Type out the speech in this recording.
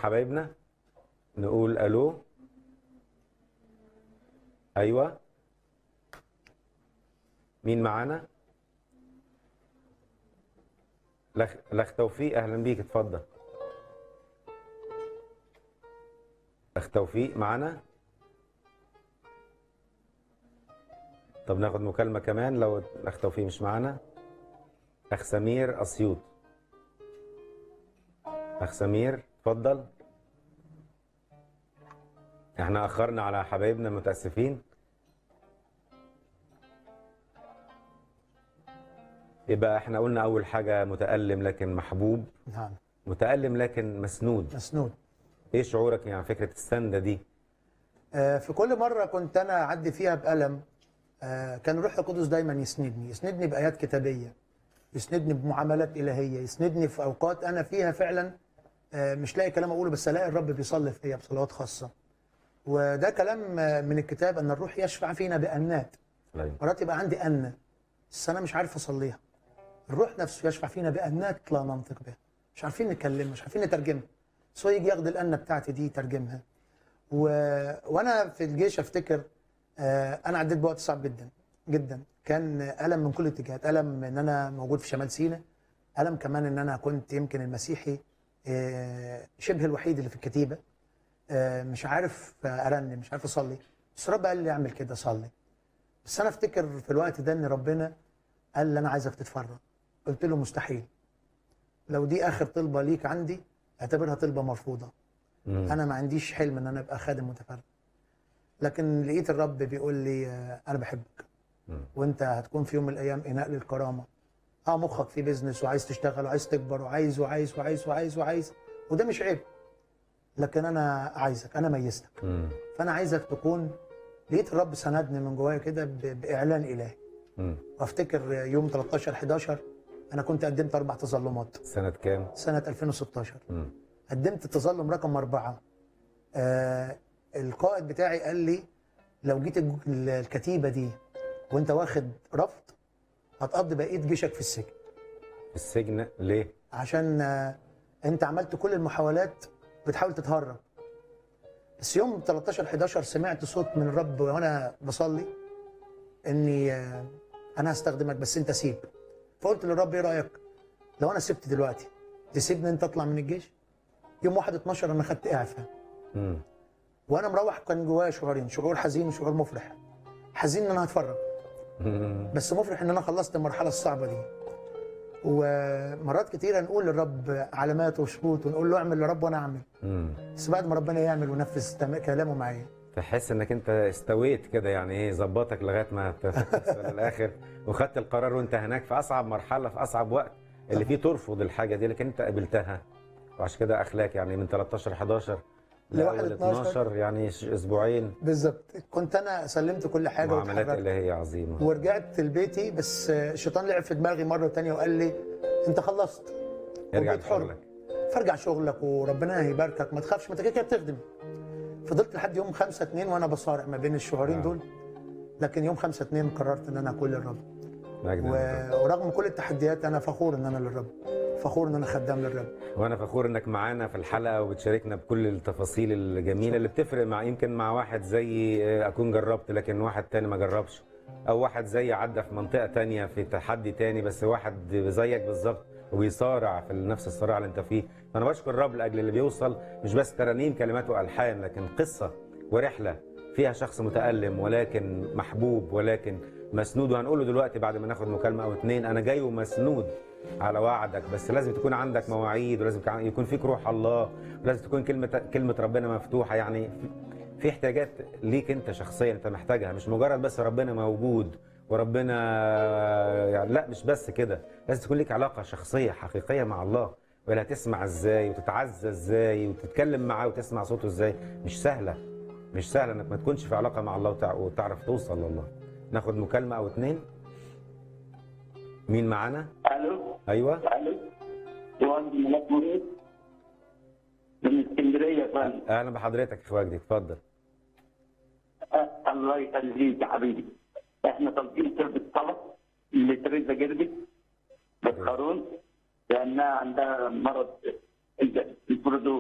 حبايبنا نقول الو ايوه مين معانا لخ لخ توفيق اهلا بيك اتفضل اخ توفيق معانا طب ناخد مكالمة كمان لو الاخ توفيق مش معانا اخ سمير اسيوط اخ سمير اتفضل احنا اخرنا على حبايبنا متاسفين يبقى احنا قلنا اول حاجه متالم لكن محبوب نعم متالم لكن مسنود مسنود ايه شعورك يعني فكره السنده دي آه، في كل مرة كنت أنا أعدي فيها بألم آه، كان الروح القدس دايما يسندني يسندني بآيات كتابية يسندني بمعاملات إلهية يسندني في أوقات أنا فيها فعلا آه، مش لاقي كلام أقوله بس ألاقي الرب بيصلي فيا بصلوات خاصة وده كلام آه، من الكتاب أن الروح يشفع فينا بأنات أيوة. مرات يبقى عندي أن بس أنا مش عارف أصليها الروح نفسه يشفع فينا بأنات لا ننطق بها مش عارفين نتكلم مش عارفين نترجمها بس هو يجي ياخد الأنة بتاعتي دي يترجمها و... وانا في الجيش افتكر آه، انا عديت بوقت صعب جدا جدا كان الم من كل الاتجاهات الم ان انا موجود في شمال سيناء الم كمان ان انا كنت يمكن المسيحي آه، شبه الوحيد اللي في الكتيبه آه، مش عارف ارنم مش عارف اصلي بس رب قال لي اعمل كده صلي بس انا افتكر في الوقت ده ان ربنا قال لي انا عايزك تتفرج قلت له مستحيل لو دي اخر طلبه ليك عندي اعتبرها طلبه مرفوضه مم. انا ما عنديش حلم ان انا ابقى خادم متفرغ لكن لقيت الرب بيقول لي آه، انا بحبك مم. وانت هتكون في يوم من الايام اناء للكرامه اه مخك في بيزنس وعايز تشتغل وعايز تكبر وعايز وعايز وعايز وعايز وعايز وده مش عيب لكن انا عايزك انا ميزتك مم. فانا عايزك تكون لقيت الرب سندني من جوايا كده ب- باعلان الهي مم. وافتكر يوم 13 11 انا كنت قدمت اربع تظلمات سنه كام سنه 2016 مم. قدمت تظلم رقم أربعة آه القائد بتاعي قال لي لو جيت الج- الكتيبة دي وانت واخد رفض هتقضي بقية جيشك في السجن في السجن ليه عشان آه انت عملت كل المحاولات بتحاول تتهرب بس يوم 13 11 سمعت صوت من الرب وانا بصلي اني آه انا هستخدمك بس انت سيب فقلت للرب ايه رايك لو انا سبت دلوقتي تسيبني انت اطلع من الجيش يوم 1 12 انا خدت اعفاء مم. وانا مروح كان جوايا شعورين شعور حزين وشعور مفرح حزين ان انا هتفرج مم. بس مفرح ان انا خلصت المرحله الصعبه دي ومرات كتيره نقول للرب علامات وشروط ونقول له اعمل يا رب وانا اعمل مم. بس بعد ما ربنا يعمل ونفذ تم- كلامه معايا تحس انك انت استويت كده يعني ايه ظبطك لغايه ما ت- توصل للاخر وخدت القرار وانت هناك في اصعب مرحله في اصعب وقت اللي فيه ترفض الحاجه دي لكن انت قبلتها وعشان كده اخلاك يعني من 13 11 لواحد لاول 12 12 يعني ش- اسبوعين بالظبط كنت انا سلمت كل حاجه معاملات واتحركت الهيه عظيمه ورجعت لبيتي بس الشيطان لعب في دماغي مره تانية وقال لي انت خلصت ارجع وبقيت حر. لشغلك فارجع شغلك وربنا هيباركك ما تخافش ما انت كده كده بتخدم فضلت لحد يوم 5 2 وانا بصارع ما بين الشهرين آه. دول لكن يوم 5 2 قررت ان انا اكون للرب مجد لله. و- ورغم كل التحديات انا فخور ان انا للرب فخور ان انا خدام للرب وانا فخور انك معانا في الحلقه وبتشاركنا بكل التفاصيل الجميله اللي بتفرق مع يمكن مع واحد زي آه، اكون جربت لكن واحد تاني ما جربش او واحد زي عدى في منطقه تانية في تحدي تاني بس واحد زيك بالظبط وبيصارع في نفس الصراع اللي انت فيه فانا بشكر الرب لاجل اللي بيوصل مش بس ترانيم كلمات والحان لكن قصه ورحله فيها شخص متالم ولكن محبوب ولكن مسنود وهنقوله دلوقتي بعد ما ناخد مكالمه او اتنين انا جاي ومسنود على وعدك بس لازم تكون عندك مواعيد ولازم كان- يكون فيك روح الله ولازم تكون كلمه كلمه ربنا مفتوحه يعني في- في احتياجات ليك انت شخصيا انت محتاجها مش مجرد بس ربنا موجود وربنا يعني لا مش بس كده لازم تكون ليك علاقه شخصيه حقيقيه مع الله ولا هتسمع ازاي وتتعزى ازاي وتتكلم معاه وتسمع صوته ازاي مش سهله مش سهله انك ما تكونش في علاقه مع الله وتع- وتعرف توصل لله ناخد مكالمه او اتنين مين معانا الو ايوه الو مهندس ملاك مريد من اسكندريه يا فندم اهلا بحضرتك يا اخويا اتفضل أه، الله يخليك يا حبيبي احنا طالبين طلب الطلب لتريزا جربي بالقارون لانها عندها مرض البرودو